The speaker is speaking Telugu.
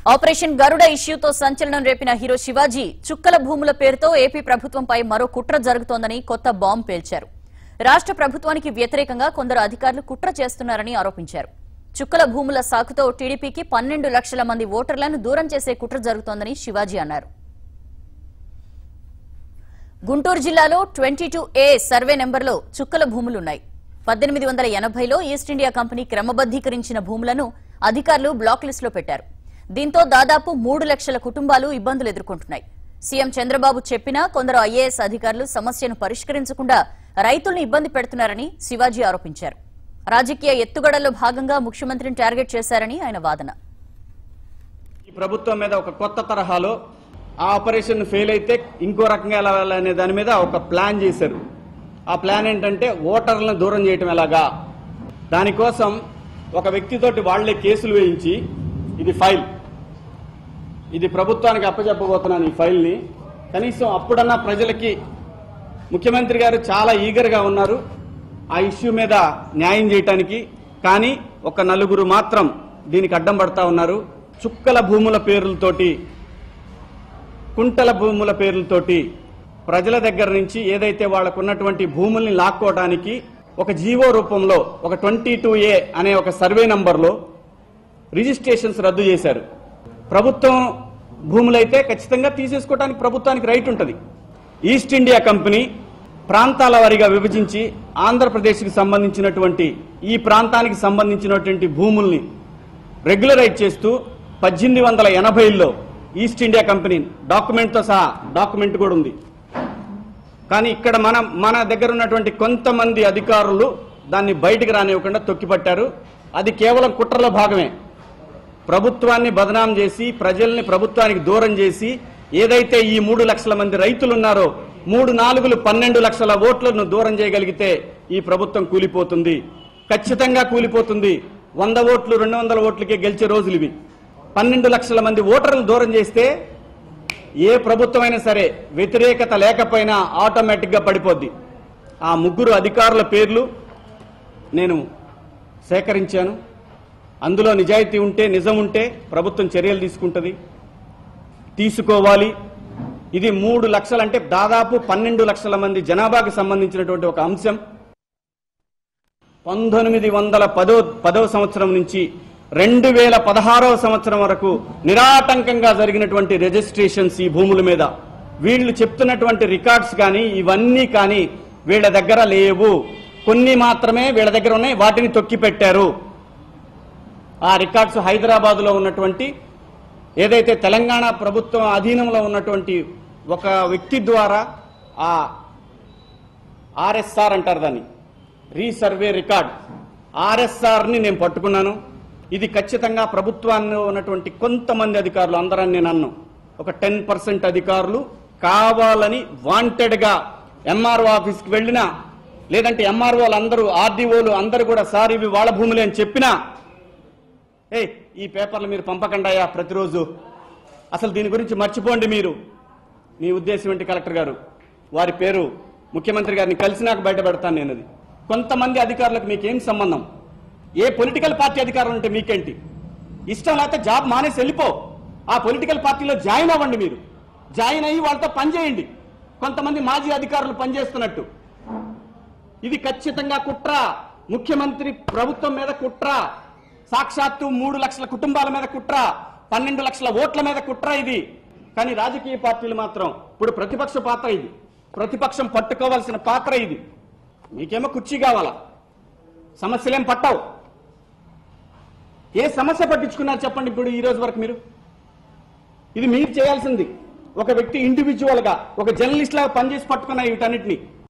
ఆపరేషన్ గరుడ ఇష్యూతో సంచలనం రేపిన హీరో శివాజీ చుక్కల భూముల పేరుతో ఏపీ ప్రభుత్వంపై మరో కుట్ర జరుగుతోందని కొత్త బాంబు పేల్చారు రాష్ట్ర ప్రభుత్వానికి వ్యతిరేకంగా కొందరు అధికారులు కుట్ర చేస్తున్నారని ఆరోపించారు చుక్కల భూముల సాకుతో టీడీపీకి పన్నెండు లక్షల మంది ఓటర్లను దూరం చేసే కుట్ర జరుగుతోందని శివాజీ అన్నారు గుంటూరు జిల్లాలో ట్వంటీ టూ ఏ సర్వే నెంబర్లో చుక్కల భూములున్నాయి పద్దెనిమిది వందల ఎనభైలో ఈస్ట్ ఇండియా కంపెనీ క్రమబద్దీకరించిన భూములను అధికారులు బ్లాక్ లిస్టులో పెట్టారు దీంతో దాదాపు మూడు లక్షల కుటుంబాలు ఇబ్బందులు ఎదుర్కొంటున్నాయి సీఎం చంద్రబాబు చెప్పినా కొందరు ఐఏఎస్ అధికారులు సమస్యను పరిష్కరించకుండా రైతులను ఇబ్బంది పెడుతున్నారని శివాజీ ఆరోపించారు రాజకీయ ఎత్తుగడల్లో భాగంగా ముఖ్యమంత్రిని టార్గెట్ చేశారని ఆయన వాదన ఈ ప్రభుత్వం మీద ఒక కొత్త తరహాలో ఆ ఆపరేషన్ ఫెయిల్ అయితే ఇంకో రకంగా ఎలా వెళ్ళాలనే దాని మీద ఒక ప్లాన్ చేశారు ఆ ప్లాన్ ఏంటంటే ఓటర్లను దూరం చేయటం ఎలాగా దానికోసం ఒక వ్యక్తితోటి వాళ్లే కేసులు వేయించి ఇది ఫైల్ ఇది ప్రభుత్వానికి అప్పచెప్పబోతున్నాను ఈ ఫైల్ని కనీసం అప్పుడన్నా ప్రజలకి ముఖ్యమంత్రి గారు చాలా ఈగర్గా ఉన్నారు ఆ ఇష్యూ మీద న్యాయం చేయటానికి కానీ ఒక నలుగురు మాత్రం దీనికి అడ్డం పడతా ఉన్నారు చుక్కల భూముల పేర్లతోటి కుంటల భూముల పేర్లతోటి ప్రజల దగ్గర నుంచి ఏదైతే వాళ్ళకు ఉన్నటువంటి భూముల్ని లాక్కోవడానికి ఒక జీవో రూపంలో ఒక ట్వంటీ టూ ఏ అనే ఒక సర్వే నంబర్లో రిజిస్ట్రేషన్స్ రద్దు చేశారు ప్రభుత్వం భూములైతే ఖచ్చితంగా తీసేసుకోవడానికి ప్రభుత్వానికి రైట్ ఉంటుంది ఈస్ట్ ఇండియా కంపెనీ ప్రాంతాల వారీగా విభజించి ఆంధ్రప్రదేశ్కి సంబంధించినటువంటి ఈ ప్రాంతానికి సంబంధించినటువంటి భూముల్ని రెగ్యులరైజ్ చేస్తూ పద్దెనిమిది వందల ఎనభైలో ఈస్ట్ ఇండియా కంపెనీ డాక్యుమెంట్తో సహా డాక్యుమెంట్ కూడా ఉంది కానీ ఇక్కడ మన మన దగ్గర ఉన్నటువంటి కొంతమంది అధికారులు దాన్ని బయటికి రానివ్వకుండా తొక్కిపట్టారు అది కేవలం కుట్రలో భాగమే ప్రభుత్వాన్ని బదనాం చేసి ప్రజల్ని ప్రభుత్వానికి దూరం చేసి ఏదైతే ఈ మూడు లక్షల మంది రైతులు ఉన్నారో మూడు నాలుగులు పన్నెండు లక్షల ఓట్లను దూరం చేయగలిగితే ఈ ప్రభుత్వం కూలిపోతుంది ఖచ్చితంగా కూలిపోతుంది వంద ఓట్లు రెండు వందల ఓట్లకే గెలిచే రోజులు ఇవి పన్నెండు లక్షల మంది ఓటర్లు దూరం చేస్తే ఏ ప్రభుత్వమైనా సరే వ్యతిరేకత లేకపోయినా ఆటోమేటిక్గా పడిపోద్ది ఆ ముగ్గురు అధికారుల పేర్లు నేను సేకరించాను అందులో నిజాయితీ ఉంటే నిజం ఉంటే ప్రభుత్వం చర్యలు తీసుకుంటుంది తీసుకోవాలి ఇది మూడు లక్షలు అంటే దాదాపు పన్నెండు లక్షల మంది జనాభాకి సంబంధించినటువంటి ఒక అంశం పంతొమ్మిది వందల పదో పదవ సంవత్సరం నుంచి రెండు వేల పదహారవ సంవత్సరం వరకు నిరాటంకంగా జరిగినటువంటి రిజిస్ట్రేషన్స్ ఈ భూముల మీద వీళ్ళు చెప్తున్నటువంటి రికార్డ్స్ కానీ ఇవన్నీ కానీ వీళ్ళ దగ్గర లేవు కొన్ని మాత్రమే వీళ్ళ దగ్గర ఉన్నాయి వాటిని తొక్కి పెట్టారు ఆ రికార్డ్స్ హైదరాబాద్ లో ఉన్నటువంటి ఏదైతే తెలంగాణ ప్రభుత్వం అధీనంలో ఉన్నటువంటి ఒక వ్యక్తి ద్వారా ఆ ఆర్ఎస్ఆర్ అంటారు దాన్ని రీసర్వే రికార్డ్ ఆర్ఎస్ఆర్ ని నేను పట్టుకున్నాను ఇది ఖచ్చితంగా ప్రభుత్వాన్ని ఉన్నటువంటి కొంతమంది అధికారులు అందరని నేను అన్ను ఒక టెన్ పర్సెంట్ అధికారులు కావాలని వాంటెడ్ గా ఎంఆర్ఓ ఆఫీస్కి వెళ్ళినా లేదంటే ఎంఆర్ఓలు అందరూ ఆర్డీఓలు అందరూ కూడా సార్ ఇవి వాళ్ళ భూములే అని చెప్పినా ఏ ఈ పేపర్లు మీరు పంపకండాయా ప్రతిరోజు అసలు దీని గురించి మర్చిపోండి మీరు మీ ఉద్దేశం ఏంటి కలెక్టర్ గారు వారి పేరు ముఖ్యమంత్రి గారిని కలిసి నాకు బయట పెడతాను నేను అది కొంతమంది అధికారులకు మీకేం సంబంధం ఏ పొలిటికల్ పార్టీ అధికారులు ఉంటే మీకేంటి ఇష్టం లేకపోతే జాబ్ మానేసి వెళ్ళిపో ఆ పొలిటికల్ పార్టీలో జాయిన్ అవ్వండి మీరు జాయిన్ అయ్యి వాళ్ళతో పనిచేయండి కొంతమంది మాజీ అధికారులు పనిచేస్తున్నట్టు ఇది ఖచ్చితంగా కుట్ర ముఖ్యమంత్రి ప్రభుత్వం మీద కుట్ర సాక్షాత్తు మూడు లక్షల కుటుంబాల మీద కుట్ర పన్నెండు లక్షల ఓట్ల మీద కుట్ర ఇది కానీ రాజకీయ పార్టీలు మాత్రం ఇప్పుడు ప్రతిపక్ష పాత్ర ఇది ప్రతిపక్షం పట్టుకోవాల్సిన పాత్ర ఇది మీకేమో కుర్చీ కావాలా సమస్యలేం పట్టవు ఏ సమస్య పట్టించుకున్నారు చెప్పండి ఇప్పుడు ఈ రోజు వరకు మీరు ఇది మీరు చేయాల్సింది ఒక వ్యక్తి ఇండివిజువల్ గా ఒక జర్నలిస్ట్ లాగా పనిచేసి పట్టుకున్న వీటన్నిటిని